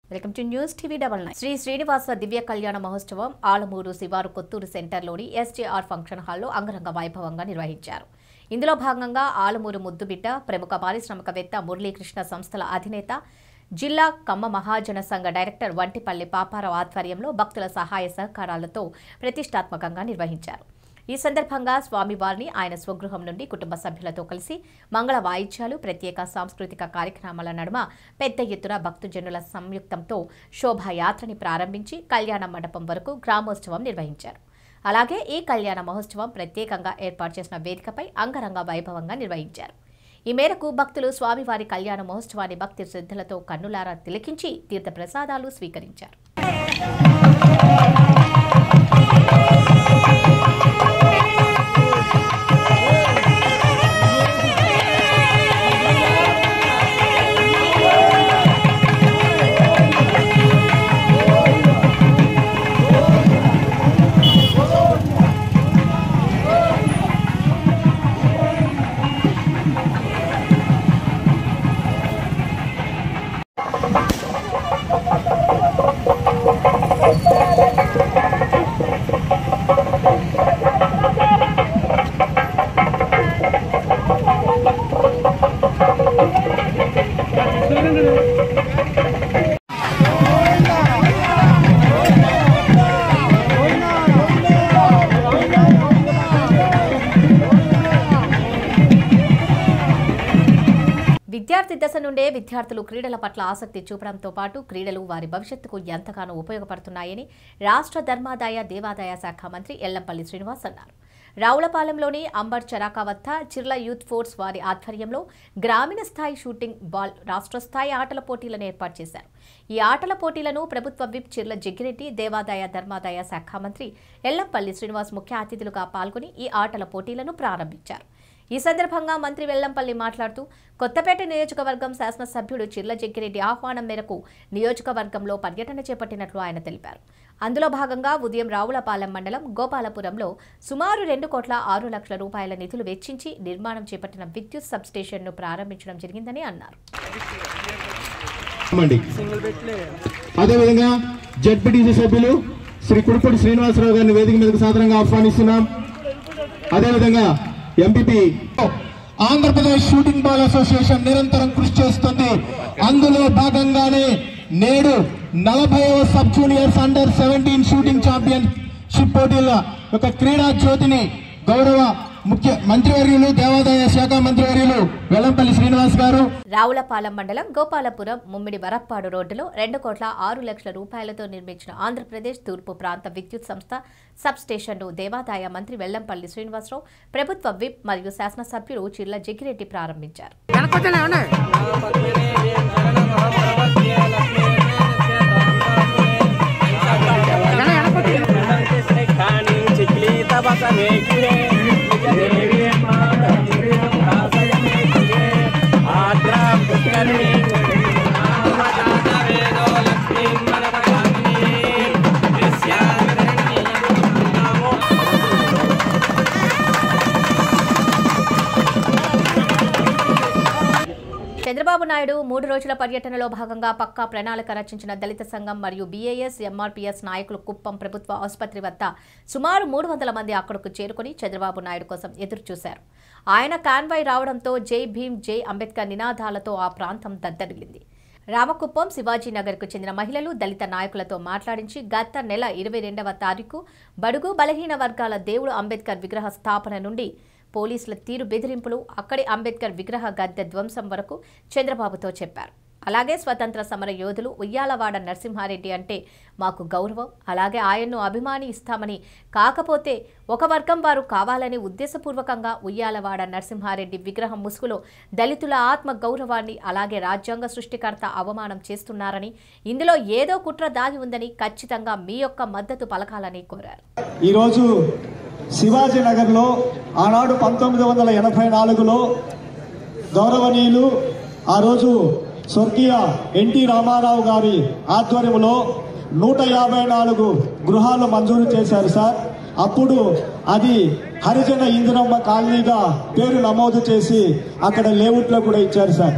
Welcome to news TV double nine Sri Srinivasa దివ్య కళ్యాణ మహోత్సవం ఆలమూరు శివారు కొత్తూరు సెంటర్లోని ఎస్జేఆర్ ఫంక్షన్ హాల్లో అంగరంగ వైభవంగా నిర్వహించారు ఇందులో భాగంగా ఆలమూరు ముద్దుబిడ్డ ప్రముఖ పారిశ్రామికవేత్త మురళీకృష్ణ సంస్థల అధినేత జిల్లా కమ్మ మహాజన సంఘ డైరెక్టర్ వంటిపల్లి పాపారావు ఆధ్వర్యంలో భక్తుల సహాయ సహకారాలతో ప్రతిష్టాత్మకంగా నిర్వహించారు ఈ సందర్భంగా స్వామివారిని ఆయన స్వగృహం నుండి కుటుంబ సభ్యులతో కలిసి మంగళ వాయిద్యాలు ప్రత్యేక సాంస్కృతిక కార్యక్రమాల నడుమ పెద్ద ఎత్తున భక్తజనుల సంయుక్తంతో శోభాయాత్రని ప్రారంభించి కళ్యాణ మండపం వరకు గ్రామోత్సవం నిర్వహించారు అలాగే ఈ కళ్యాణ మహోత్సవం ప్రత్యేకంగా ఏర్పాటు చేసిన వేదికపై అంగరంగ వైభవంగా నిర్వహించారు ఈ మేరకు భక్తులు స్వామివారి కళ్యాణ మహోత్సవాన్ని భక్తి శ్రద్ధలతో కన్నులారా తిలకించి తీర్థప్రసాదాలు స్వీకరించారు విద్యార్థి దశ నుండే విద్యార్థులు క్రీడల పట్ల ఆసక్తి చూపడంతో పాటు క్రీడలు వారి భవిష్యత్తుకు ఎంతగానో ఉపయోగపడుతున్నాయని రాష్ట్ర ధర్మాదాయ దేవాదాయ శాఖ మంత్రి ఎల్లంపల్లి శ్రీనివాస్ అన్నారు రావులపాలెంలోని అంబర్ చరాకా వద్ద చిర్ల యూత్ ఫోర్స్ వారి ఆధ్వర్యంలో గ్రామీణ స్థాయి షూటింగ్ బాల్ రాష్ట్ర స్థాయి ఆటల పోటీలను ఏర్పాటు చేశారు ఈ ఆటల పోటీలను ప్రభుత్వ విప్ చిర్ల జగ్గిరెడ్డి దేవాదాయ ధర్మాదాయ శాఖ మంత్రి ఎల్లంపల్లి శ్రీనివాస్ ముఖ్య అతిథులుగా పాల్గొని ఈ ఆటల పోటీలను ప్రారంభించారు ఈ సందర్భంగా మంత్రి వెల్లంపల్లి మాట్లాడుతూ కొత్తపేట నియోజకవర్గం శాసనసభ్యుడు చిర్ల జగ్గిరెడ్డి ఆహ్వానం మేరకు నియోజకవర్గంలో పర్యటన చేపట్టినట్లు ఆయన తెలిపారు అందులో భాగంగా ఉదయం రావులపాలెం మండలం గోపాలపురంలో సుమారు రెండు కోట్ల ఆరు లక్షల రూపాయల నిధులు వెచ్చించి నిర్మాణం చేపట్టిన విద్యుత్ సబ్స్టేషన్ను ప్రారంభించడం జరిగిందని అన్నారు మండి అదేవిధంగా జడ్పీటీసీ సభ్యులు శ్రీ కుడిపూడి శ్రీనివాసరావు గారిని వేదిక మీదకు సాధారణంగా ఆహ్వానిస్తున్నాం అదేవిధంగా MPP Andhra Pradesh shooting ball association నిరంతరం కృషి చేస్తుంది అందులో భాగంగానే నేడు నలభైవ sub juniors under seventeen shooting championship పోటీల యొక్క క్రీడా జ్యోతిని గౌరవ ముఖ్య మంత్రివర్యులు దేవాదాయ శాఖ మంత్రివర్యులు వెల్లంపల్లి శ్రీనివాస్ గారు రావులపాలెం మండలం గోపాలపురం ముమ్మిడి వరప్పాడు రోడ్డులో రెండు కోట్ల ఆరు లక్షల రూపాయలతో నిర్మించిన ఆంధ్రప్రదేశ్ తూర్పు ప్రాంత విద్యుత్ సంస్థ సబ్ స్టేషన్ను దేవాదాయ మంత్రి వెల్లంపల్లి శ్రీనివాసరావు ప్రభుత్వ విప్ మరియు శాసనసభ్యులు చిర్ల జగ్గిరెడ్డి ప్రారంభించారు చంద్రబాబు నాయుడు మూడు రోజుల పర్యటనలో భాగంగా పక్కా ప్రణాళిక రచించిన దళిత సంఘం మరియు బీఏఎస్ ఎంఆర్పీఎస్ నాయకులు కుప్పం ప్రభుత్వ ఆసుపత్రి వద్ద సుమారు మూడు వందల మంది అక్కడకు చేరుకుని చంద్రబాబు నాయుడు కోసం ఎదురు చూశారు ఆయన కాన్వాయ్ రావడంతో జై భీమ్ జై అంబేద్కర్ నినాదాలతో ఆ ప్రాంతం దద్దరిల్లింది రామకుప్పం శివాజీనగర్కు చెందిన మహిళలు దళిత నాయకులతో మాట్లాడించి గత నెల ఇరవై రెండవ తారీఖు బడుగు బలహీన వర్గాల దేవుడు అంబేద్కర్ విగ్రహ స్థాపన నుండి పోలీసుల తీరు బెదిరింపులు అక్కడి అంబేద్కర్ విగ్రహ గద్దె ధ్వంసం వరకు చంద్రబాబుతో చెప్పారు అలాగే స్వతంత్ర సమర యోధులు ఉయ్యాలవాడ నరసింహారెడ్డి అంటే మాకు గౌరవం అలాగే ఆయన్ను అభిమాని ఇస్తామని కాకపోతే ఒక వర్గం వారు కావాలని ఉద్దేశపూర్వకంగా ఉయ్యాలవాడ నరసింహారెడ్డి విగ్రహం ముసుగులో దళితుల ఆత్మ గౌరవాన్ని అలాగే రాజ్యాంగ సృష్టికర్త అవమానం చేస్తున్నారని ఇందులో ఏదో కుట్ర దాగి ఉందని ఖచ్చితంగా మీ యొక్క మద్దతు పలకాలని కోరారు ఈరోజు శివాజీనగర్లో ఆనాడు పంతొమ్మిది వందల ఎనభై నాలుగులో గౌరవనీయులు ఆ రోజు స్వర్గీయ ఎన్టీ రామారావు గారి ఆధ్వర్యంలో నూట యాభై నాలుగు గృహాలు మంజూరు చేశారు సార్ అప్పుడు అది హరిజన ఇందిరమ్మ కాలనీగా పేరు నమోదు చేసి అక్కడ లేఅవుట్లో కూడా ఇచ్చారు సార్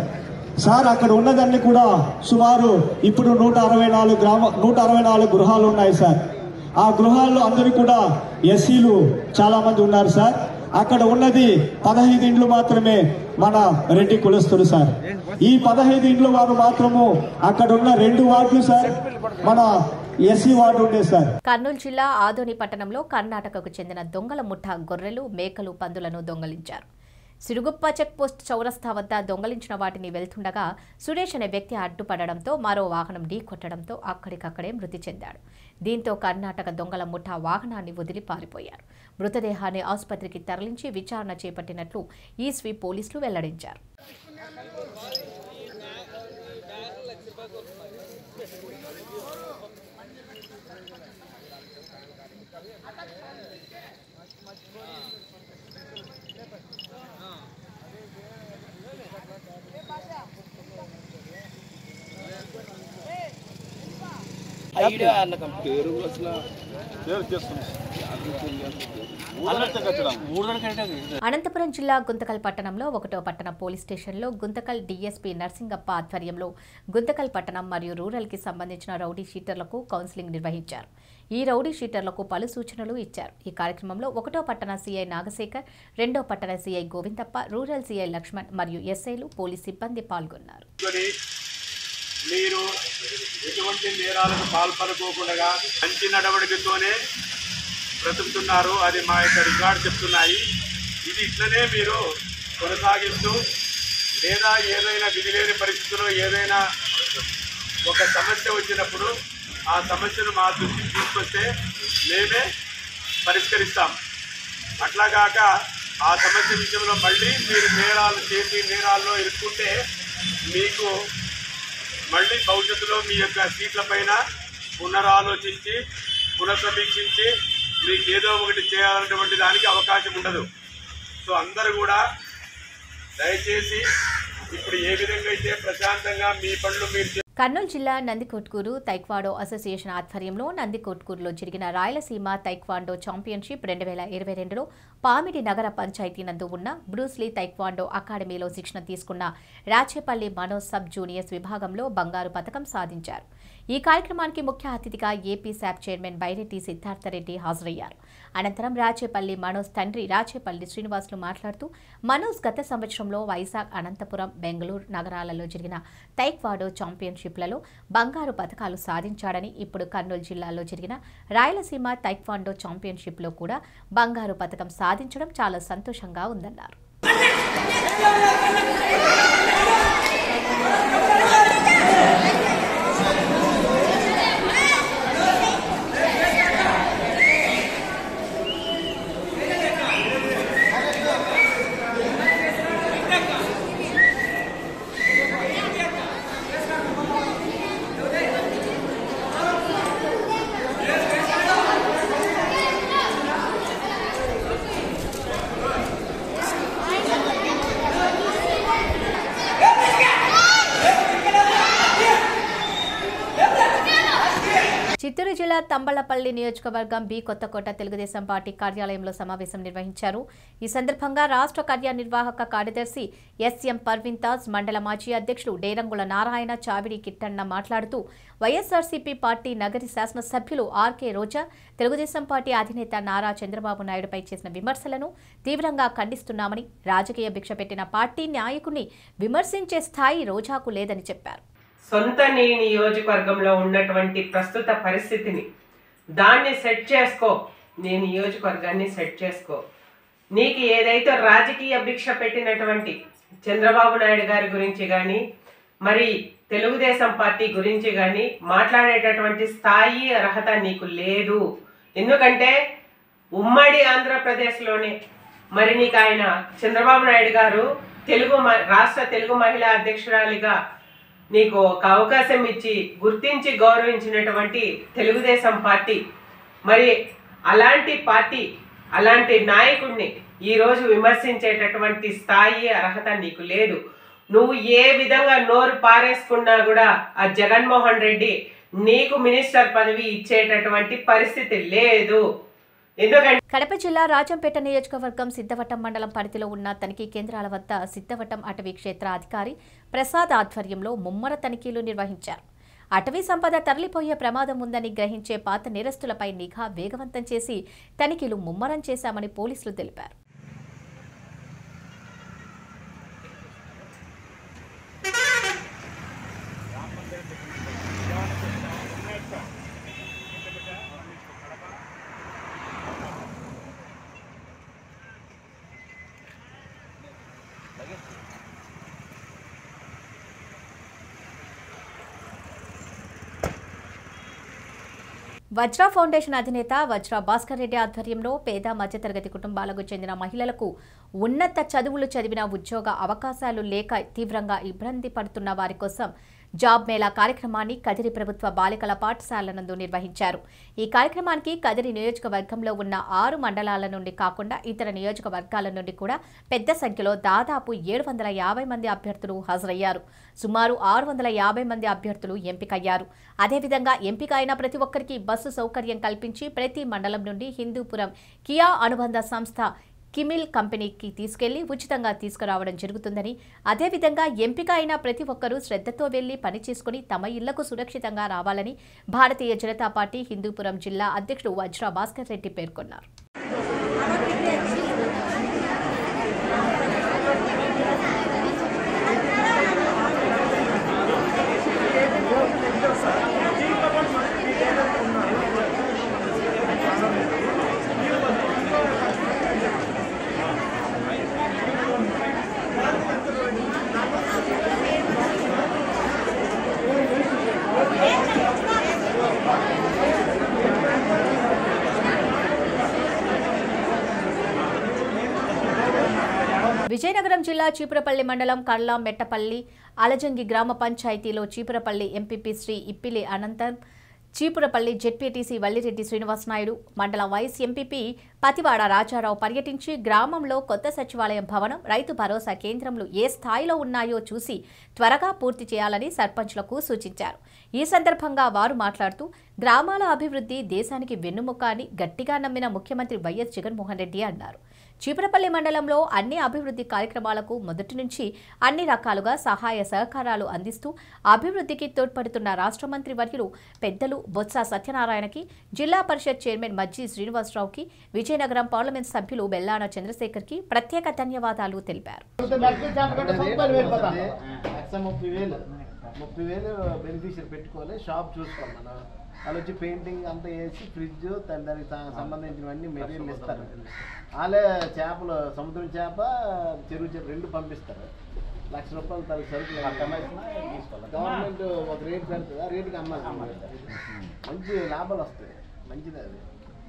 సార్ అక్కడ ఉన్నదన్నీ కూడా సుమారు ఇప్పుడు నూట అరవై నాలుగు గ్రామ నూట అరవై నాలుగు గృహాలు ఉన్నాయి సార్ ఆ గృహాల్లో అందరూ కూడా ఎస్సీలు చాలా మంది ఉన్నారు సార్ అక్కడ ఉన్నది పదహైదు ఇండ్లు మాత్రమే మన రెడ్డి కులస్తులు సార్ ఈ పదహైదు ఇండ్లు వారు మాత్రము అక్కడ ఉన్న రెండు వార్డులు సార్ మన ఎస్సీ వార్డు ఉండే సార్ కర్నూలు జిల్లా ఆదోని పట్టణంలో కర్ణాటకకు చెందిన దొంగల ముఠా గొర్రెలు మేకలు పందులను దొంగలించారు సిరుగుప్ప చెక్ పోస్ట్ చౌరస్తా వద్ద దొంగలించిన వాటిని వెళ్తుండగా సురేష్ అనే వ్యక్తి అడ్డుపడడంతో మరో వాహనం ఢీకొట్టడంతో అక్కడికక్కడే మృతి చెందాడు దీంతో కర్ణాటక దొంగల ముఠా వాహనాన్ని వదిలి పారిపోయారు మృతదేహాన్ని ఆసుపత్రికి తరలించి విచారణ చేపట్టినట్లు ఈస్వీ పోలీసులు వెల్లడించారు అనంతపురం జిల్లా గుంతకల్ పట్టణంలో ఒకటో పట్టణ పోలీస్ స్టేషన్లో గుంతకల్ డీఎస్పీ నర్సింగప్ప ఆధ్వర్యంలో గుంతకల్ పట్టణం మరియు రూరల్కి సంబంధించిన రౌడీ షీటర్లకు కౌన్సిలింగ్ నిర్వహించారు ఈ రౌడీ షీటర్లకు పలు సూచనలు ఇచ్చారు ఈ కార్యక్రమంలో ఒకటో పట్టణ సీఐ నాగశేఖర్ రెండో పట్టణ CI Govindappa rural CI Lakshman మరియు ఎస్ఐలు పోలీస్ సిబ్బంది పాల్గొన్నారు తీసుకొని మీరు ఎటువంటి నేరాలకు పాల్పడుకోకుండా మంచి నడవడికతోనే బ్రతుకుతున్నారు అది మా యొక్క రికార్డు చెప్తున్నాయి ఇది ఇట్లనే మీరు కొనసాగిస్తూ లేదా ఏదైనా విధి లేని పరిస్థితుల్లో ఏదైనా ఒక సమస్య వచ్చినప్పుడు ఆ సమస్యను మా దృష్టికి తీసుకొస్తే మేమే పరిష్కరిస్తాం అట్లాగాక ఆ సమస్య విషయంలో మళ్ళీ మీరు నేరాలు చేసి నేరాల్లో ఇరుక్కుంటే మీకు మళ్ళీ భవిష్యత్తులో మీ యొక్క సీట్ల పైన పునరాలోచించి పునఃసమీక్షించి మీకు ఏదో ఒకటి చేయాలన్నటువంటి దానికి అవకాశం ఉండదు సో అందరూ కూడా దయచేసి ఇప్పుడు ఏ విధంగా అయితే ప్రశాంతంగా మీ పనులు మీరు చే- కర్నూలు జిల్లా నందికొట్కూరు తైక్వాడో అసోసియేషన్ ఆధ్వర్యంలో నందికొట్కూరులో జరిగిన రాయలసీమ తైక్వాండో ఛాంపియన్షిప్ రెండు వేల ఇరవై రెండులో పామిడి నగర పంచాయతీ నందు ఉన్న బ్రూస్లీ తైక్వాండో అకాడమీలో శిక్షణ తీసుకున్న రాచేపల్లి మనోజ్ సబ్ జూనియర్స్ విభాగంలో బంగారు పథకం సాధించారు ఈ కార్యక్రమానికి ముఖ్య అతిథిగా AP SAAP chairman Byreddy Siddhartha Reddy హాజరయ్యారు అనంతరం రాచేపల్లి మనోజ్ తండ్రి రాచేపల్లి శ్రీనివాసులు మాట్లాడుతూ మనోజ్ గత సంవత్సరంలో వైజాగ్ అనంతపురం బెంగళూరు నగరాలలో జరిగిన తైక్వాడో ఛాంపియన్షిప్లలో బంగారు పథకాలు సాధించాడని ఇప్పుడు కర్నూలు జిల్లాలో జరిగిన రాయలసీమ తైక్వాండో ఛాంపియన్షిప్లో కూడా బంగారు పథకం సాధించడం చాలా సంతోషంగా ఉందన్నారు చిత్తూరు జిల్లా తంబళ్లపల్లి నియోజకవర్గం బి కొత్తకోట తెలుగుదేశం పార్టీ కార్యాలయంలో సమావేశం నిర్వహించారు ఈ సందర్భంగా రాష్ట్ర కార్యనిర్వాహక కార్యదర్శి ఎస్ఎం పర్వీన్ తాజ్ మండల మాజీ అధ్యక్షుడు డేరంగుల నారాయణ చావిడి కిట్టన్న మాట్లాడుతూ వైఎస్ఆర్సీపీ పార్టీ నగరి శాసనసభ్యులు ఆర్కే రోజా తెలుగుదేశం పార్టీ అధినేత నారా చంద్రబాబు నాయుడుపై చేసిన విమర్శలను తీవ్రంగా ఖండిస్తున్నామని రాజకీయ భిక్ష పెట్టిన పార్టీ నాయకుని విమర్శించే స్థాయి రోజాకు లేదని చెప్పారు సొంత నీ నియోజకవర్గంలో ఉన్నటువంటి ప్రస్తుత పరిస్థితిని దాన్ని సెట్ చేసుకో నీ నియోజకవర్గాన్ని సెట్ చేసుకో నీకు ఏదైతే రాజకీయ భిక్ష పెట్టినటువంటి చంద్రబాబు నాయుడు గారి గురించి కానీ మరి తెలుగుదేశం పార్టీ గురించి కానీ మాట్లాడేటటువంటి స్థాయి అర్హత నీకు లేదు ఎందుకంటే ఉమ్మడి ఆంధ్రప్రదేశ్లోనే మరి నీకు ఆయన చంద్రబాబు నాయుడు గారు తెలుగు మ- రాష్ట్ర తెలుగు మహిళా అధ్యక్షురాలిగా నీకు ఒక అవకాశం ఇచ్చి గుర్తించి గౌరవించినటువంటి తెలుగుదేశం పార్టీ మరి అలాంటి పార్టీ అలాంటి నాయకుడిని ఈరోజు విమర్శించేటటువంటి స్థాయి అర్హత నీకు లేదు నువ్వు ఏ విధంగా నోరు పారేసుకున్నా కూడా ఆ జగన్మోహన్ రెడ్డి నీకు మినిస్టర్ పదవి ఇచ్చేటటువంటి పరిస్థితి లేదు ఎందుకంటే కడప జిల్లా రాజంపేట నియోజకవర్గం సిద్ధవటం మండలం పరిధిలో ఉన్న తనిఖీ కేంద్రాల వద్ద సిద్ధవటం అటవీ క్షేత్ర అధికారి ప్రసాద్ ఆధ్వర్యంలో ముమ్మర తనిఖీలు నిర్వహించారు అటవీ సంపద తరలిపోయే ప్రమాదం ఉందని గ్రహించే పాత నేరస్తులపై నిఘా వేగవంతం చేసి తనిఖీలు ముమ్మరం చేశామని పోలీసులు తెలిపారు వజ్ర ఫౌండేషన్ అధినేత వజ్ర భాస్కర్ రెడ్డి ఆధ్వర్యంలో పేద మధ్యతరగతి కుటుంబాలకు చెందిన మహిళలకు ఉన్నత చదువులు చదివిన ఉద్యోగ అవకాశాలు లేక తీవ్రంగా ఇబ్బంది పడుతున్న వారి కోసం జాబ్ మేళా కార్యక్రమాన్ని కదిరి ప్రభుత్వ బాలికల పాఠశాల నందు నిర్వహించారు ఈ కార్యక్రమానికి కదిరి నియోజకవర్గంలో ఉన్న ఆరు మండలాల నుండి కాకుండా ఇతర నియోజకవర్గాల నుండి కూడా పెద్ద సంఖ్యలో దాదాపు ఏడు వందల యాభై మంది అభ్యర్థులు హాజరయ్యారు సుమారు ఆరు వందల యాభై మంది అభ్యర్థులు ఎంపికయ్యారు అదేవిధంగా ఎంపిక అయిన ప్రతి ఒక్కరికి బస్సు సౌకర్యం కల్పించి ప్రతి మండలం నుండి హిందూపురం కియా అనుబంధ సంస్థ కిమిల్ కంపెనీకి తీసుకెళ్లి ఉచితంగా తీసుకురావడం జరుగుతుందని అదేవిధంగా ఎంపిక అయిన ప్రతి ఒక్కరూ శ్రద్ధతో వెళ్లి పని చేసుకుని తమ ఇళ్లకు సురక్షితంగా రావాలని భారతీయ జనతా పార్టీ హిందూపురం జిల్లా అధ్యక్షుడు వజ్ర భాస్కర్ రెడ్డి పేర్కొన్నారు విజయనగరం జిల్లా చీపురపల్లి మండలం కళ్ళ మెట్టపల్లి అలజంగి గ్రామ పంచాయతీలో చీపురపల్లి ఎంపీపీ శ్రీ ఇప్పిలి అనంతం చీపురపల్లి జెడ్పీటీసీ వల్లిరెడ్డి శ్రీనివాసనాయుడు మండల వైస్ ఎంపీపీ పతివాడ రాజారావు పర్యటించి గ్రామంలో కొత్త సచివాలయం భవనం రైతు భరోసా కేంద్రంలు ఏ స్థాయిలో ఉన్నాయో చూసి త్వరగా పూర్తి చేయాలని సర్పంచ్లకు సూచించారు ఈ సందర్భంగా వారు మాట్లాడుతూ గ్రామాల అభివృద్ధి దేశానికి వెన్నుముక అని గట్టిగా నమ్మిన ముఖ్యమంత్రి వైఎస్ జగన్మోహన్ రెడ్డి అన్నారు చీపురపల్లి మండలంలో అన్ని అభివృద్ధి కార్యక్రమాలకు మొదటి నుంచి అన్ని రకాలుగా సహాయ సహకారాలు అందిస్తూ అభివృద్ధికి తోడ్పడుతున్న రాష్ట్ర మంత్రి వర్యులు పెద్దలు బొత్స సత్యనారాయణకి జిల్లా పరిషత్ చైర్మన్ మజ్జి శ్రీనివాసరావుకి విజయనగరం పార్లమెంట్ సభ్యులు బెల్లాన చంద్రశేఖర్కి ప్రత్యేక ధన్యవాదాలు తెలిపారు లక్ష ముప్పై వేలు ముప్పై వేలు బెనిఫిషియర్ పెట్టుకోవాలి షాప్ చూసుకోవాలి మనం వాళ్ళు వచ్చి పెయింటింగ్ అంతా వేసి ఫ్రిడ్జ్ దాని దానికి స- సంబంధించినవన్నీ మెటీరియల్ ఇస్తారు వాళ్ళే చేపలు సముద్రం చేప చెరువు చేప రెండు పంపిస్తారు లక్ష రూపాయలు తన సరుకులు గవర్నమెంట్ ఒక రేట్ పెడుతుంది ఆ రేటుకి అమ్మాలి మంచి లాభాలు వస్తాయి మంచిది అది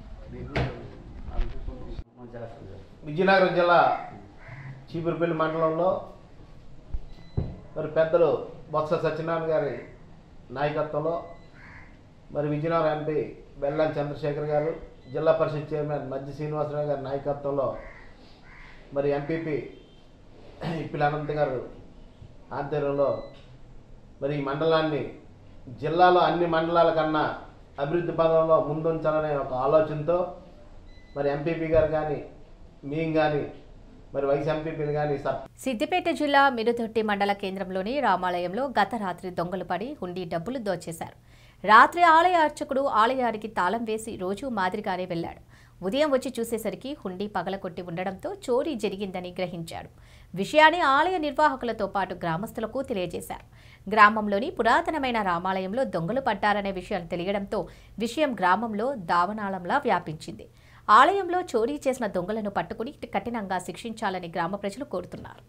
విజయనగరం జిల్లా చీపురుపల్లి మండలంలో మరి పెద్దలు బొత్స సత్యనారాయణ గారి నాయకత్వంలో మరి విజయనగరం ఎంపీ బెల్లం చంద్రశేఖర్ గారు జిల్లా పరిషత్ చైర్మన్ మధ్య శ్రీనివాసరావు గారి నాయకత్వంలో మరి ఎంపీపీ ఇప్పిల అనంత్ గారు ఆధ్వర్యంలో మరి ఈ మండలాన్ని జిల్లాలో అన్ని మండలాల కన్నా అభివృద్ధి పదంలో ముందుంచాలనే ఒక ఆలోచనతో మరి ఎంపీపీ గారు కానీ మేము కానీ మరి వైస్ ఎంపీపీలు కానీ సబ్ సిద్దిపేట జిల్లా మిరుదొట్టి మండల కేంద్రంలోని రామాలయంలో గత రాత్రి దొంగలు పడి హుండీ డబ్బులు దోచేశారు రాత్రి ఆలయ అర్చకుడు ఆలయానికి తాళం వేసి రోజు మాదిరిగానే వెళ్ళాడు ఉదయం వచ్చి చూసేసరికి హుండీ పగలగొట్టి ఉండడంతో చోరీ జరిగిందని గ్రహించాడు విషయాన్ని ఆలయ నిర్వాహకులతో పాటు గ్రామస్తులకు తెలియజేశారు గ్రామంలోని పురాతనమైన రామాలయంలో దొంగలు పడ్డారనే విషయం తెలియడంతో విషయం గ్రామంలో దావనాళంలా వ్యాపించింది ఆలయంలో చోరీ చేసిన దొంగలను పట్టుకుని కఠినంగా శిక్షించాలని గ్రామ ప్రజలు కోరుతున్నారు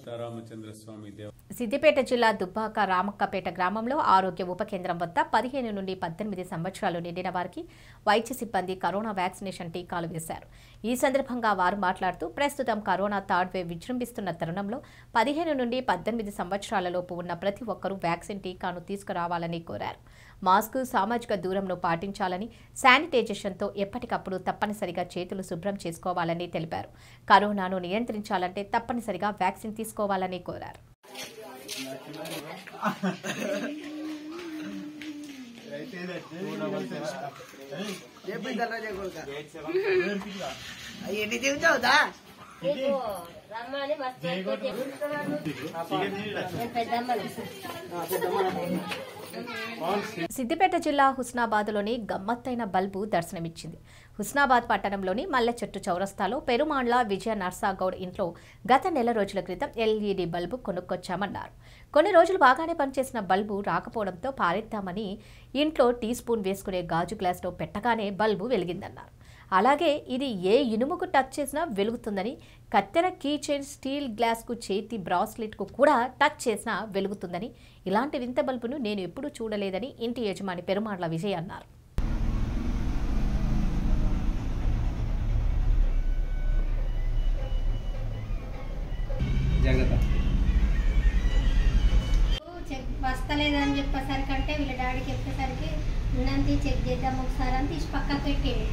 సీతారామచంద్ర స్వామి దేవ సిద్దిపేట జిల్లా దుబ్బాక రామక్కపేట గ్రామంలో ఆరోగ్య ఉప కేంద్రం వద్ద పదిహేను నుండి పద్దెనిమిది సంవత్సరాలు నిండిన వారికి వైద్య సిబ్బంది కరోనా వ్యాక్సినేషన్ టీకాలు వేశారు ఈ సందర్భంగా వారు మాట్లాడుతూ ప్రస్తుతం కరోనా థర్డ్ వేవ్ విజృంభిస్తున్న తరుణంలో పదిహేను నుండి పద్దెనిమిది సంవత్సరాలలోపు ఉన్న ప్రతి ఒక్కరూ వ్యాక్సిన్ టీకాను తీసుకురావాలని కోరారు మాస్క్ సామాజిక దూరంను పాటించాలని శానిటైజేషన్తో ఎప్పటికప్పుడు తప్పనిసరిగా చేతులు శుభ్రం చేసుకోవాలని తెలిపారు కరోనాను నియంత్రించాలంటే తప్పనిసరిగా వ్యాక్సిన్ తీసుకోవాలని కోరారు ఎన్ని తింటావుదా సిద్దిపేట జిల్లా హుస్నాబాద్లోని గమ్మత్తైన బల్బు దర్శనమిచ్చింది హుస్నాబాద్ పట్టణంలోని మల్లె చెట్టు చౌరస్తాలో పెరుమాండ్ల విజయ నర్సాగౌడ్ ఇంట్లో గత నెల రోజుల క్రితం ఎల్ఈడి బల్బు కొనుక్కొచ్చామన్నారు కొన్ని రోజులు బాగానే పనిచేసిన బల్బు రాకపోవడంతో పారేద్దామని ఇంట్లో టీ స్పూన్ వేసుకునే గాజు గ్లాస్లో పెట్టగానే బల్బు వెలిగిందన్నారు అలాగే ఇది ఏ ఇనుముకు టచ్ చేసినా వెలుగుతుందని కత్తెర కీ చైన్ స్టీల్ గ్లాస్కు చేతి బ్రాస్లెట్కు కూడా టచ్ చేసినా వెలుగుతుందని ఇలాంటి వింత బల్బును నేను ఎప్పుడూ చూడలేదని ఇంటి యజమాని పెరుమాళ్ల విజయ్ అన్నారు చెక్ వస్తలేదని చెప్పేసరికి అంటే వీళ్ళ డాడీకి చెప్పేసరికి ఉన్నంత చెక్ చేద్దాం ఒకసారి అని తీసి పక్కకు పెట్టాడు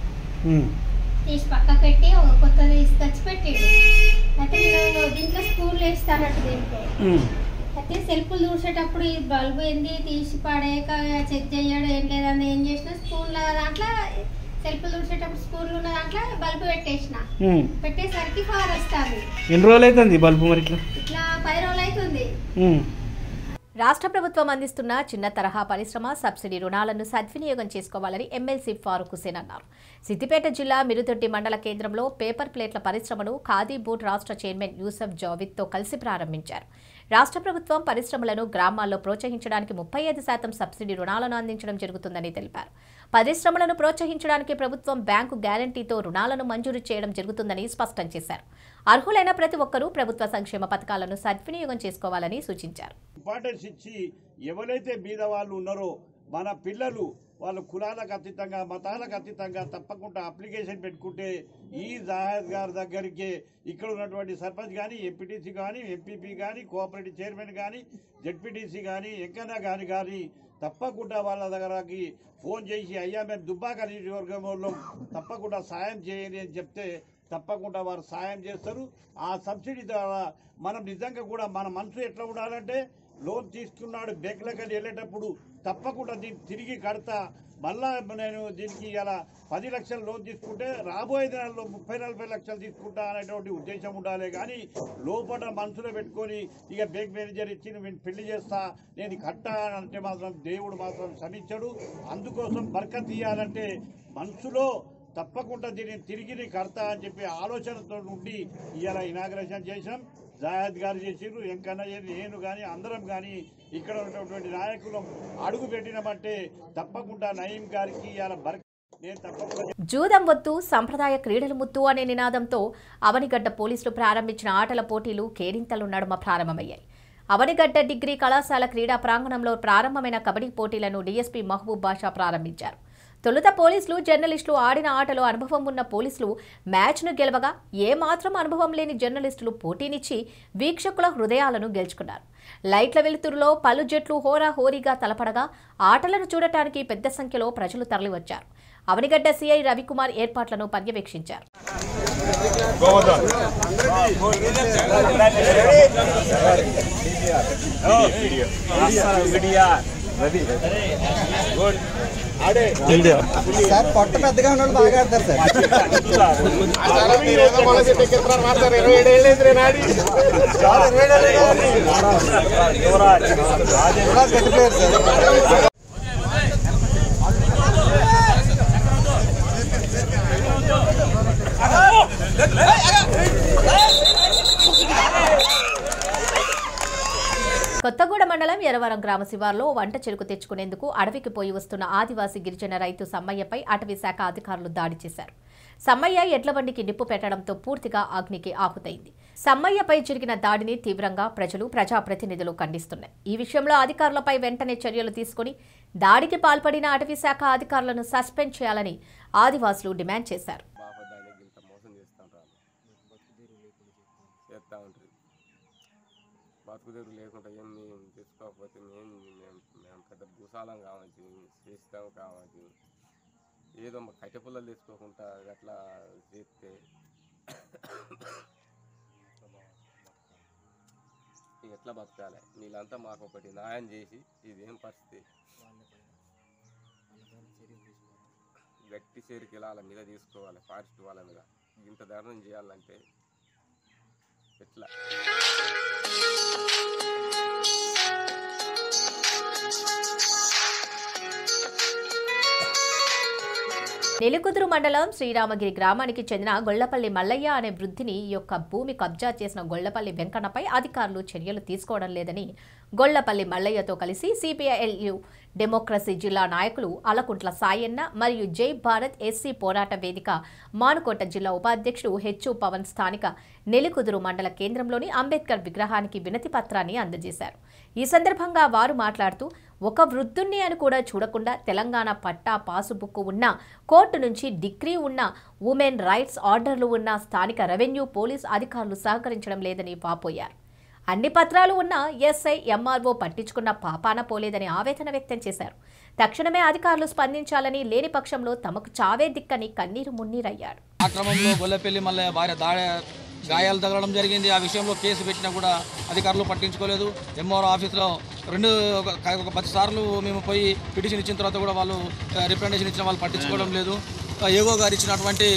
తీసి పక్కకు పెట్టి ఒక కొత్తది తీసుకొచ్చి పెట్టాడు అయితే నేను దీంట్లో స్కూల్ వేస్తానట్టు దీంట్లో అయితే సెల్ఫ్లు చూసేటప్పుడు ఈ బల్బు ఏంది తీసి పడేయక చెక్ చేయడం ఏం లేదని ఏం చేసిన స్కూల్ దాంట్లో సెల్ఫ్లు చూసేటప్పుడు స్కూల్ ఉన్న దాంట్లో బల్బు పెట్టేసిన పెట్టేసరికి ఫార్ వస్తుంది ఎన్ని రోజులు అవుతుంది బల్బు మరి ఇట్లా ఇట్లా పది రోజులు అవుతుంది ఉమ్. రాష్ట్ర ప్రభుత్వం అందిస్తున్న చిన్న తరహా పరిశ్రమ సబ్సిడీ రుణాలను సద్వినియోగం చేసుకోవాలని ఎమ్మెల్సీ ఫారూక్ హుసేన్ అన్నారు సిద్దిపేట జిల్లా మిరుదొడ్డి మండల కేంద్రంలో పేపర్ ప్లేట్ల పరిశ్రమను ఖాదీ బోర్డు రాష్ట్ర చైర్మన్ యూసఫ్ జావిద్తో కలిసి ప్రారంభించారు రాష్ట్ర ప్రభుత్వం పరిశ్రమలను గ్రామాల్లో ప్రోత్సహించడానికి ముప్పై ఐదు శాతం సబ్సిడీ రుణాలను అందించడం జరుగుతుందని తెలిపారు పరిశ్రమలను ప్రోత్సహించడానికి ప్రభుత్వం బ్యాంకు గ్యారంటీతో రుణాలను మంజూరు చేయడం జరుగుతుందని స్పష్టం చేశారు అర్హులైన ప్రతి ఒక్కరూ ప్రభుత్వ సంక్షేమ పథకాలను సద్వినియోగం చేసుకోవాలని సూచించారు ఇంపార్టెన్స్ ఇచ్చి ఎవరైతే బీద వాళ్ళు ఉన్నారో మన పిల్లలు వాళ్ళ కులాలకు అతీతంగా మతాలకు అతీతంగా తప్పకుండా అప్లికేషన్ పెట్టుకుంటే ఈ జాహెద్ గారి దగ్గరికి ఇక్కడ ఉన్నటువంటి సర్పంచ్ కానీ ఎంపీటీసీ కానీ ఎంపీపీ కానీ కోఆపరేటివ్ చైర్మన్ కానీ జడ్పీటీసీ కానీ ఎంకన్నా కానీ కానీ తప్పకుండా వాళ్ళ దగ్గరకి ఫోన్ చేసి అయ్యా మేము దుబ్బాక నియోజకవర్గం వాళ్ళం తప్పకుండా సాయం చేయండి అని చెప్తే తప్పకుండా వారు సాయం చేస్తారు ఆ సబ్సిడీ ద్వారా మనం నిజంగా కూడా మన మనసు ఎట్లా ఉండాలంటే లోన్ తీసుకున్నాడు బ్యాంకులకి వెళ్ళేటప్పుడు తప్పకుండా దీన్ని తిరిగి కడతా మళ్ళా నేను దీనికి ఇలా పది లక్షలు లోన్ తీసుకుంటే రాబోయే దినాల్లో ముప్పై నలభై లక్షలు తీసుకుంటా అనేటువంటి ఉద్దేశం ఉండాలి కానీ లోపల మనసులో పెట్టుకొని ఇక బ్యాంక్ మేనేజర్ ఇచ్చి నేను పెళ్లి చేస్తా నేను కట్టా అని అంటే మాత్రం దేవుడు మాత్రం శ్రమించాడు అందుకోసం బర్కత్ ఇయ్యాలంటే మనసులో తప్పకుండా దీన్ని తిరిగి నేను కడతా అని చెప్పి ఆలోచనతో ఉండి ఇవాళ ఇనాగ్రేషన్ చేసాం జాయద్ గారు చేసిర్రు ఎంకన్నా చేసి నేను కానీ అందరం కానీ ఇక్కడ ఉన్నటువంటి నాయకులు అడుగు పెట్టినమంటే తప్పకుండా నయీం గారికి ఇవాళ బర్ నేను తప్పకుండా జూదం వద్దు సంప్రదాయ క్రీడలు ముద్దు అనే నినాదంతో అవనిగడ్డ పోలీసులు ప్రారంభించిన ఆటల పోటీలు కేరింతలు నడుమ ప్రారంభమయ్యాయి అవనిగడ్డ డిగ్రీ కళాశాల క్రీడా ప్రాంగణంలో ప్రారంభమైన కబడ్డీ పోటీలను డీఎస్పీ మహబూబ్ బాషా ప్రారంభించారు తొలుత పోలీసులు జర్నలిస్టులు ఆడిన ఆటలో అనుభవం ఉన్న పోలీసులు మ్యాచ్ను గెలవగా ఏమాత్రం అనుభవం లేని జర్నలిస్టులు పోటీనిచ్చి వీక్షకుల హృదయాలను గెలుచుకున్నారు లైట్ల వెలుతురులో పలు జట్లు హోరాహోరీగా తలపడగా ఆటలను చూడటానికి పెద్ద సంఖ్యలో ప్రజలు తరలివచ్చారు అవనిగడ్డ సీఐ రవికుమార్ ఏర్పాట్లను పర్యవేక్షించారు సార్ పొట్ట పెద్దగా ఉన్న బాగా ఆడతారు సార్ యువరాజ్ గట్టి ప్లేయర్ సార్ కొత్తగూడ మండలం మండలం ఎరవరం గ్రామ శివార్లో వంట చెరుకు తెచ్చుకునేందుకు అడవికి పోయి వస్తున్న ఆదివాసీ గిరిజన రైతు సమ్మయ్యపై అటవీ శాఖ అధికారులు దాడి చేశారు సమ్మయ్య ఎడ్ల బండికి నిప్పు పెట్టడంతో పూర్తిగా అగ్నికి ఆహుతైంది సమ్మయ్యపై జరిగిన దాడిని తీవ్రంగా ప్రజలు ప్రజాప్రతినిధులు ఖండిస్తున్నాయి ఈ విషయంలో అధికారులపై వెంటనే చర్యలు తీసుకుని దాడికి పాల్పడిన అటవీ శాఖ అధికారులను సస్పెండ్ చేయాలని ఆదివాసులు డిమాండ్ చేశారు బాపదానికి ఇంత మోసం చేస్తుంటారు చేస్తూ ఉంటారు బతుకుదేరు లేకుండా ఏం మేము తెచ్చుకోకపోతే మేము మేము మేము పెద్ద భూసాలం కావచ్చు చేస్తాం కావచ్చు ఏదో మా కట్టె పుల్లలు తెచ్చుకోకుండా అట్లా చేస్తే ఎట్లా బతకాలి వీళ్ళంతా మాకు ఒకటి న్యాయం చేసి ఇదేం పరిస్థితి గట్టి చేరికి వాళ్ళ మీద తీసుకోవాలి ఫారెస్ట్ వాళ్ళ మీద ఇంత ధర్నం చేయాలంటే ఎట్లా నెలుకుదురు మండలం శ్రీరామగిరి గ్రామానికి చెందిన గొళ్లపల్లి మల్లయ్య అనే వృద్ధిని ఈ యొక్క భూమి కబ్జా చేసిన గొళ్లపల్లి వెంకన్నపై అధికారులు చర్యలు తీసుకోవడం లేదని గొళ్లపల్లి మల్లయ్యతో కలిసి సిపిఐఎల్యు డెమోక్రసీ జిల్లా నాయకులు అలకుంట్ల సాయన్న మరియు జై భారత్ ఎస్సీ పోరాట వేదిక మానుకోట జిల్లా ఉపాధ్యక్షుడు హెచ్చు పవన్ స్థానిక నెలుకుదురు మండల కేంద్రంలోని అంబేద్కర్ విగ్రహానికి వినతి పత్రాన్ని అందజేశారు ఈ సందర్భంగా వారు మాట్లాడుతూ ఒక వృద్ధుణ్ణి అని కూడా చూడకుండా తెలంగాణ పట్టా పాసుబుక్ ఉన్న కోర్టు నుంచి డిగ్రీ ఉన్న ఉమెన్ రైట్స్ ఆర్డర్లు ఉన్న స్థానిక రెవెన్యూ పోలీస్ అధికారులు సహకరించడం లేదని వాపోయారు అన్ని పత్రాలు ఉన్న ఎస్ఐ ఎంఆర్ఓ పట్టించుకున్న పాపాన పోలేదని ఆవేదన వ్యక్తం చేశారు తక్షణమే అధికారులు స్పందించాలని లేని పక్షంలో తమకు చావే దిక్కని కన్నీరు మున్నీరయ్యాడు ఆక్రమంలో గొల్లపల్లి మళ్ళీ భార్య దాడి గాయాలు తగలడం జరిగింది ఆ విషయంలో కేసు పెట్టినా కూడా అధికారులు పట్టించుకోలేదు ఎంఆర్ ఆఫీస్లో రెండు ఒక ఒక పది సార్లు మేము పోయి పిటిషన్ ఇచ్చిన తర్వాత కూడా వాళ్ళు రిప్రజెంటేషన్ ఇచ్చిన వాళ్ళు పట్టించుకోవడం లేదు ఏవో గారు ఇచ్చినటువంటి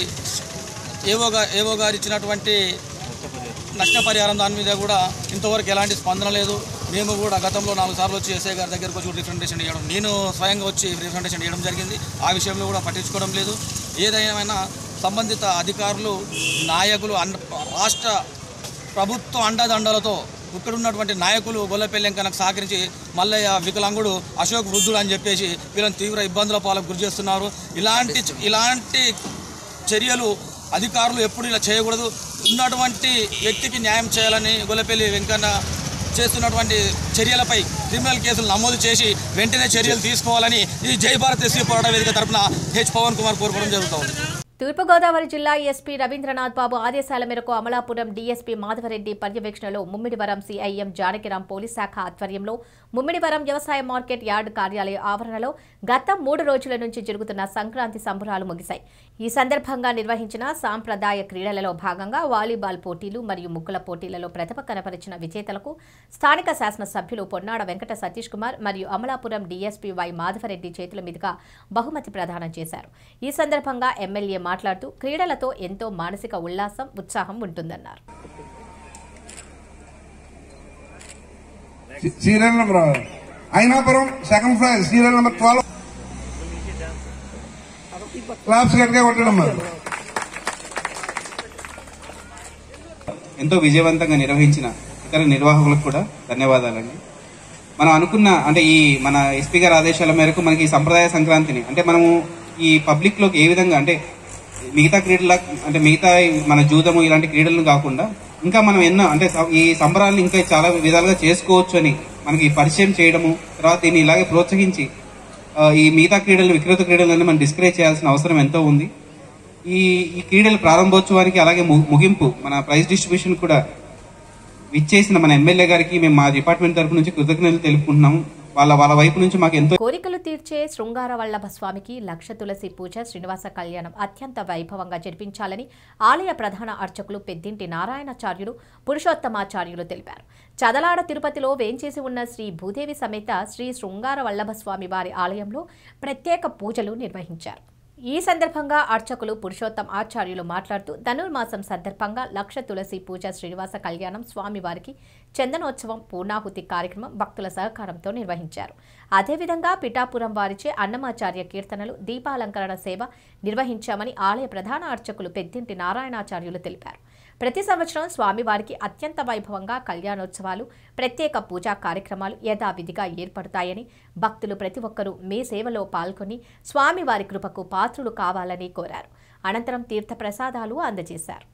ఏవో గా ఏవో గారు ఇచ్చినటువంటి నష్టపరిహారం దాని మీద కూడా ఇంతవరకు ఎలాంటి స్పందన లేదు మేము కూడా గతంలో నాలుగు సార్లు వచ్చి ఎస్ఐ గారి దగ్గరకు వచ్చి రిప్రజెంటేషన్ ఇవ్వడం నేను స్వయంగా వచ్చి రిప్రజెంటేషన్ ఇవ్వడం జరిగింది ఆ విషయంలో కూడా పట్టించుకోవడం లేదు ఏదైనా సంబంధిత అధికారులు నాయకులు అన్ రాష్ట్ర ప్రభుత్వ అండదండలతో ఇక్కడ ఉన్నటువంటి నాయకులు గొల్లపల్లి వెంకన్నకు సహకరించి మల్లయ్య వికలాంగుడు అశోక్ వృద్ధుడు అని చెప్పేసి వీళ్ళని తీవ్ర ఇబ్బందుల పాలకు గురి చేస్తున్నారు ఇలాంటి ఇలాంటి చర్యలు అధికారులు ఎప్పుడు ఇలా చేయకూడదు ఉన్నటువంటి వ్యక్తికి న్యాయం చేయాలని గొల్లపల్లి వెంకన్న చేస్తున్నటువంటి చర్యలపై క్రిమినల్ కేసులు నమోదు చేసి వెంటనే చర్యలు తీసుకోవాలని ఈ జై భారత్ ఎస్సీ పోరాట వేదిక తరఫున హెచ్ పవన్ కుమార్ కోరుకోవడం జరుగుతుంది తూర్పుగోదావరి జిల్లా ఎస్పీ రవీంద్రనాథ్ బాబు ఆదేశాల మేరకు అమలాపురం డీఎస్పీ మాధవరెడ్డి పర్యవేక్షణలో ముమ్మిడివరం సిఐఎం జానకిరాం పోలీస్ శాఖ ఆధ్వర్యంలో ముమ్మిడివరం వ్యవసాయ మార్కెట్ యార్డ్ కార్యాలయ ఆవరణలో గత మూడు రోజుల నుంచి జరుగుతున్న సంక్రాంతి సంబరాలు ముగిశాయి ఈ సందర్భంగా నిర్వహించిన సాంప్రదాయ క్రీడలలో భాగంగా వాలీబాల్ పోటీలు మరియు ముగ్గుల పోటీలలో ప్రతిభ కనపరిచిన విజేతలకు స్థానిక శాసనసభ్యులు పొన్నాడ వెంకట సతీష్ కుమార్ మరియు అమలాపురం డీఎస్పీ వై మాధవరెడ్డి చేతుల మీదుగా బహుమతి ప్రదానం చేశారు ఈ సందర్భంగా ఎమ్మెల్యే మాట్లాడుతూ క్రీడలతో ఎంతో మానసిక ఉల్లాసం ఉత్సాహం ఉంటుందన్నారు serial number Ainapuram second floor serial number twelve claps గట్టిగా కొట్టడం మరి ఎంతో విజయవంతంగా నిర్వహించిన ఇతర నిర్వాహకులకు కూడా ధన్యవాదాలండి మనం అనుకున్న అంటే ఈ మన ఎస్పీ గారి ఆదేశాల మేరకు మనకి ఈ సంప్రదాయ సంక్రాంతిని అంటే మనము ఈ పబ్లిక్ లోకి ఏ విధంగా అంటే మిగతా క్రీడల అంటే మిగతా ఈ మన జూదము ఇలాంటి క్రీడలను కాకుండా ఇంకా మనం ఎన్నో అంటే స- ఈ సంబరాలను ఇంకా చాలా విధాలుగా చేసుకోవచ్చు అని మనకి పరిచయం చేయడము తర్వాత దీన్ని ఇలాగే ప్రోత్సహించి ఆ, ఈ మిగతా క్రీడలు వికృత క్రీడలను మనం డిస్కరేజ్ చేయాల్సిన అవసరం ఎంతో ఉంది ఈ ఈ క్రీడల ప్రారంభోత్సవానికి అలాగే ము- ముగింపు మన ప్రైజ్ డిస్ట్రిబ్యూషన్ కూడా విచ్చేసిన మన ఎమ్మెల్యే గారికి మేము మా డిపార్ట్మెంట్ తరపు నుంచి కృతజ్ఞతలు తెలుపుకుంటున్నాము వాళ్ళ వాళ్ళ వైపు నుంచి మాకు ఎంతో కోరికలు తీర్చే శృంగార వల్లభ స్వామికి లక్ష తులసి పూజ శ్రీనివాస కళ్యాణం అత్యంత వైభవంగా జరిపించాలని ఆలయ ప్రధాన అర్చకులు పెద్దింటి నారాయణాచార్యులు పురుషోత్తమాచార్యులు తెలిపారు చదలాడ తిరుపతిలో వేంచేసి ఉన్న శ్రీ భూదేవి సమేత శ్రీ శృంగార వల్లభ స్వామి వారి ఆలయంలో ప్రత్యేక పూజలు నిర్వహించారు ఈ సందర్భంగా అర్చకులు పురుషోత్తం ఆచార్యులు మాట్లాడుతూ ధనుర్మాసం సందర్భంగా లక్ష తులసి పూజ శ్రీనివాస కళ్యాణం స్వామివారికి చందనోత్సవం పూర్ణాహుతి కార్యక్రమం భక్తుల సహకారంతో నిర్వహించారు అదేవిధంగా పిఠాపురం వారిచే అన్నమాచార్య కీర్తనలు దీపాలంకరణ సేవ నిర్వహించామని ఆలయ ప్రధాన అర్చకులు పెద్దింటి నారాయణాచార్యులు తెలిపారు ప్రతి సంవత్సరం స్వామివారికి అత్యంత వైభవంగా కళ్యాణోత్సవాలు ప్రత్యేక పూజా కార్యక్రమాలు యథావిధిగా ఏర్పడతాయని భక్తులు ప్రతి ఒక్కరూ మీ సేవలో పాల్గొని స్వామివారి కృపకు పాత్రులు కావాలని కోరారు అనంతరం తీర్థ ప్రసాదాలు అందజేశారు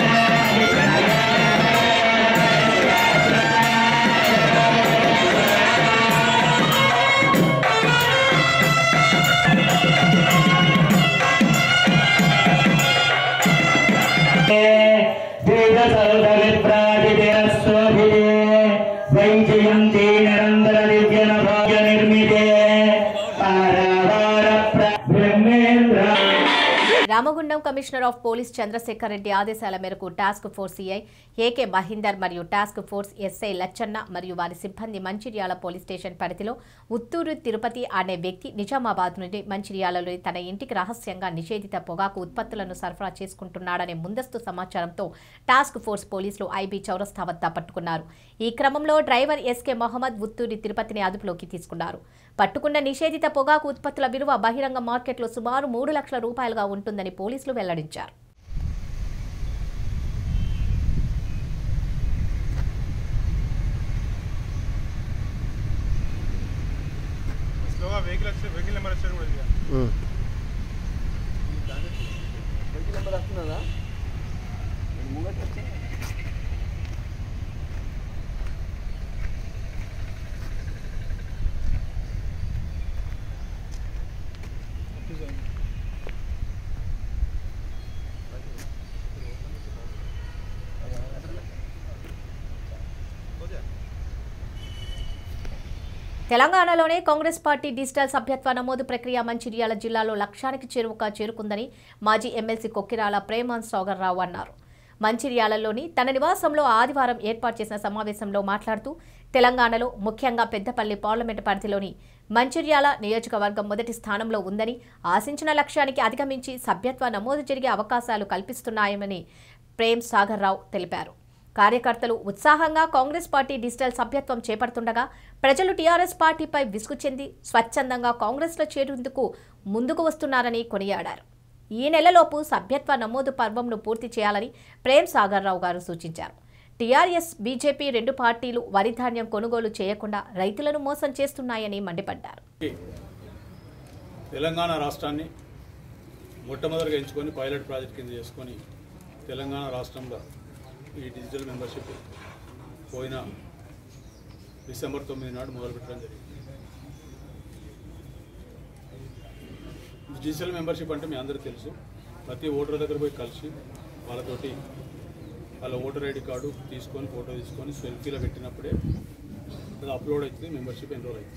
వైజయంతి నిరంతర దివ్య భాగ్య నిర్మితే పారావార బ్రహ్మేంద్ర Ramagundam commissioner of police Chandrashekar Reddy ఆదేశాల మేరకు task force CI AK Mahender మరియు టాస్క్ ఫోర్స్ ఎస్ఐ లచ్చన్న మరియు వారి సిబ్బంది మంచిర్యాల పోలీస్ స్టేషన్ పరిధిలో ఉత్తూరు తిరుపతి అనే వ్యక్తి నిజామాబాద్ నుండి మంచిర్యాలలోని తన ఇంటికి రహస్యంగా నిషేధిత పొగాకు ఉత్పత్తులను సరఫరా చేసుకుంటున్నాడనే ముందస్తు సమాచారంతో టాస్క్ ఫోర్స్ పోలీసులు ఐబీ చౌరస్తా వద్ద పట్టుకున్నారు ఈ క్రమంలో డ్రైవర్ ఎస్కే మొహమ్మద్ ఉత్తూరి తిరుపతిని అదుపులోకి తీసుకున్నారు పట్టుకున్న నిషేధిత పొగాకు ఉత్పత్తుల విలువ బహిరంగ మార్కెట్లో సుమారు మూడు లక్షల రూపాయలుగా ఉంటుందని పోలీసులు వెల్లడించారు స్లోగా వెహికల్ వచ్చి వెహికల్ నెంబర్ వచ్చారు కూడా ఇదిగా. వెహికల్ నెంబర్ వస్తున్నదా ముంగట్ వచ్చి తెలంగాణలోనే కాంగ్రెస్ పార్టీ డిజిటల్ సభ్యత్వ నమోదు ప్రక్రియ మంచిర్యాల జిల్లాలో లక్ష్యానికి చేరువగా చేరుకుందని మాజీ ఎమ్మెల్సీ కొక్కిరాల ప్రేమాన్ రావు అన్నారు మంచిర్యాలలోని తన నివాసంలో ఆదివారం ఏర్పాటు చేసిన సమావేశంలో మాట్లాడుతూ తెలంగాణలో ముఖ్యంగా పెద్దపల్లి పార్లమెంటు పరిధిలోని మంచిర్యాల నియోజకవర్గం మొదటి స్థానంలో ఉందని ఆశించిన లక్ష్యానికి అధిగమించి సభ్యత్వ నమోదు జరిగే అవకాశాలు కల్పిస్తున్నాయని ప్రేమ్ సాగర్ రావు తెలిపారు కార్యకర్తలు ఉత్సాహంగా కాంగ్రెస్ పార్టీ డిజిటల్ సభ్యత్వం చేపడుతుండగా ప్రజలు టీఆర్ఎస్ పార్టీపై విసుగు చెంది స్వచ్ఛందంగా కాంగ్రెస్లో చేరేందుకు ముందుకు వస్తున్నారని కొనియాడారు ఈ నెలలోపు సభ్యత్వ నమోదు పర్వంను పూర్తి చేయాలని ప్రేమ్ సాగర్ రావు గారు సూచించారు టీఆర్ఎస్ బీజేపీ రెండు పార్టీలు వరి ధాన్యం కొనుగోలు చేయకుండా రైతులను మోసం చేస్తున్నాయని మండిపడ్డారు తెలంగాణ రాష్ట్రాన్ని మొట్టమొదటిగా ఎంచుకొని పైలట్ ప్రాజెక్ట్ కింద చేసుకొని తెలంగాణ రాష్ట్రంలో ఈ డిజిటల్ మెంబర్షిప్ పోయిన డిసెంబర్ తొమ్మిది నాడు మొదలుపెట్టడం జరిగింది డిజిటల్ మెంబర్షిప్ అంటే మీ అందరికీ తెలుసు ప్రతి ఓటర్ దగ్గర పోయి కలిసి వాళ్ళతోటి వాళ్ళ ఓటర్ ఐడి కార్డు తీసుకొని ఫోటో తీసుకొని సెల్ఫీలో పెట్టినప్పుడే అది అప్లోడ్ అవుతుంది మెంబర్షిప్ ఎన్రోల్ అవుతుంది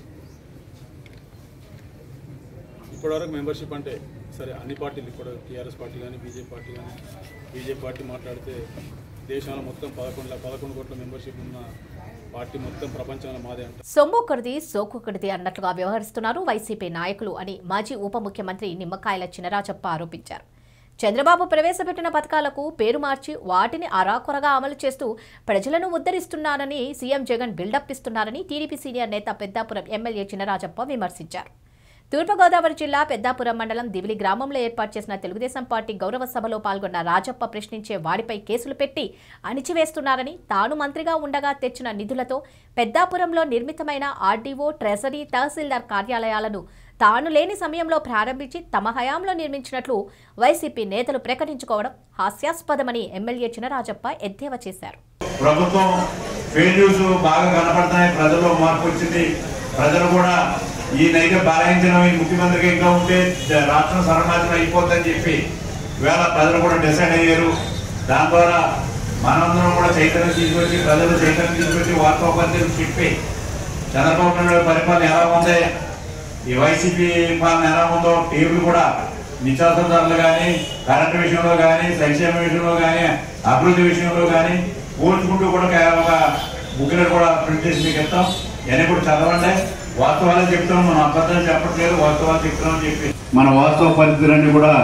ఇప్పటివరకు మెంబర్షిప్ అంటే సరే అన్ని పార్టీలు ఇప్పుడు టీఆర్ఎస్ పార్టీ కానీ బీజేపీ పార్టీ కానీ బీజేపీ పార్టీ మాట్లాడితే దేశంలో మొత్తం పదకొండు పదకొండు కోట్ల మెంబర్షిప్ ఉన్న పార్టీ మొత్తం ప్రపంచంలో మాదే అంటారు సొమ్మొక్కడిది సోకొక్కడిది అన్నట్లుగా వ్యవహరిస్తున్నారు వైసీపీ నాయకులు అని మాజీ ఉప ముఖ్యమంత్రి నిమ్మకాయల చినరాజప్ప ఆరోపించారు చంద్రబాబు ప్రవేశపెట్టిన పథకాలకు పేరు మార్చి వాటిని అరాకొరగా అమలు చేస్తూ ప్రజలను ఉద్ధరిస్తున్నారని సీఎం జగన్ బిల్డప్ ఇస్తున్నారని టీడీపీ సీనియర్ నేత పెద్దాపురం ఎమ్మెల్యే చినరాజప్ప విమర్శించారు తూర్పుగోదావరి జిల్లా పెద్దాపురం మండలం దివిలి గ్రామంలో ఏర్పాటు చేసిన తెలుగుదేశం పార్టీ గౌరవ సభలో పాల్గొన్న రాజప్ప ప్రశ్నించే వాడిపై కేసులు పెట్టి అణిచివేస్తున్నారని తాను మంత్రిగా ఉండగా తెచ్చిన నిధులతో పెద్దాపురంలో నిర్మితమైన ఆర్డీఓ ట్రెజరీ తహసీల్దార్ కార్యాలయాలను తాను లేని సమయంలో ప్రారంభించి తమ హయాంలో నిర్మించినట్లు వైసీపీ నేతలు ప్రకటించుకోవడం హాస్యాస్పదమని ఎమ్మెల్యే చినరాజప్ప ఎద్దేవా చేశారు ప్రభుత్వం ఫెయిల్యూస్ బాగా కనపడుతున్నాయి ప్రజల్లో మార్పు వచ్చింది ప్రజలు కూడా ఈయనైతే బలాయించడం ఈ ముఖ్యమంత్రికి ఇంకా ఉంటే జ- రాష్ట్రం సర్వనాశనం అయిపోద్దని చెప్పి ఇవాళ ప్రజలు కూడా డిసైడ్ అయ్యారు దాని ద్వారా మనందరం కూడా చైతన్యం తీసుకొచ్చి ప్రజలు చైతన్యం తీసుకొచ్చి వార్తాపత్రికలు చెప్పి చంద్రబాబు నాయుడు పరిపాలన ఎలా ఉంది ఈ వైసీపీ పాలన ఎలా ఉందో టీవీలు కూడా నిత్యావసర ధరలు కానీ కరెంటు విషయంలో కానీ సంక్షేమ విషయంలో కానీ అభివృద్ధి విషయంలో కానీ పోల్చుకుంటూ కూడా కే- ఒక బుక్లెట్ కూడా ప్రింట్ చేసి మీకు ఇస్తాం ఇవన్నీ కూడా చదవండి వాస్తవాలే చెప్తాం మనం అబద్ధాలు చెప్పట్లేదు వాస్తవాలు చెప్తామని చెప్పి మన వాస్తవ పరిస్థితులన్నీ కూడా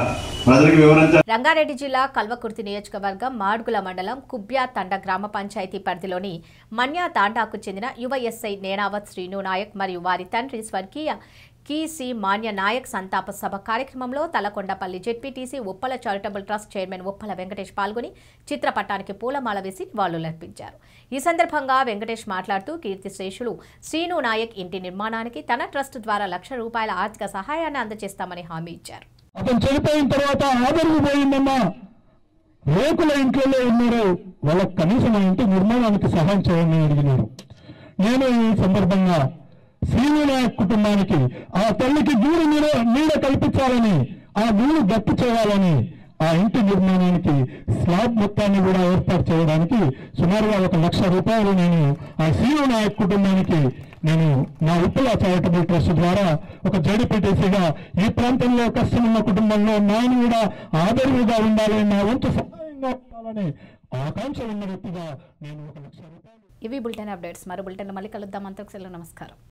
ప్రజలకు వివరించాలి రంగారెడ్డి జిల్లా కల్వకుర్తి నియోజకవర్గం మాడుగుల మండలం కుబ్యా తండ గ్రామ పంచాయతీ పరిధిలోని మన్యా తాండాకు చెందిన యువ ఎస్ఐ నేనావత్ శ్రీను నాయక్ మరియు వారి తండ్రి స్వర్గీయ కీసీ మాన్య నాయక్ సంతాప సభ కార్యక్రమంలో Talakondapalli ZPTC Uppala charitable trust chairman Uppala Venkatesh పాల్గొని చిత్రపటానికి పూలమాల వేసి నివాళులర్పించారు ఈ సందర్భంగా వెంకటేష్ మాట్లాడుతూ కీర్తిశేషులు శ్రీను నాయక్ ఇంటి నిర్మాణానికి తన ట్రస్ట్ ద్వారా లక్ష రూపాయల ఆర్థిక సహాయాన్ని అందజేస్తామని హామీ ఇచ్చారు అతను చనిపోయిన తర్వాత ఆదరణ పోయిందమ్మా రేకుల ఇంట్లో ఉన్నారు వాళ్ళకి కనీసం ఆ ఇంటి నిర్మాణానికి సహాయం చేయండి అని అడిగినారు నేను ఈ సందర్భంగా శ్రీనినాయక్ కుటుంబానికి ఆ తల్లికి గూడు నీడ నీడ కల్పించాలని ఆ గూడు గట్టి చేయాలని ఆ ఇంటి నిర్మాణానికి స్లాబ్ మొత్తాన్ని కూడా ఏర్పాటు చేయడానికి సుమారుగా ఒక లక్ష రూపాయలు నేను ఆ శ్రీను నాయక్ కుటుంబానికి నేను నా ఉప్పుల చారిటబుల్ ట్రస్ట్ ద్వారా ఒక జడిపిటిసిగా ఈ ప్రాంతంలో కష్టమున్న కుటుంబంలో నేను కూడా ఆదరణగా ఉండాలి నా వంతు సహాయంగా ఉండాలని ఆకాంక్ష ఉన్న వ్యక్తిగా నేను ఒక లక్ష రూపాయలు ఇవి బులెటిన్ అప్డేట్స్ మరో బులెటిన్ మళ్ళీ కలుద్దాం అంతకు సెలవు నమస్కారం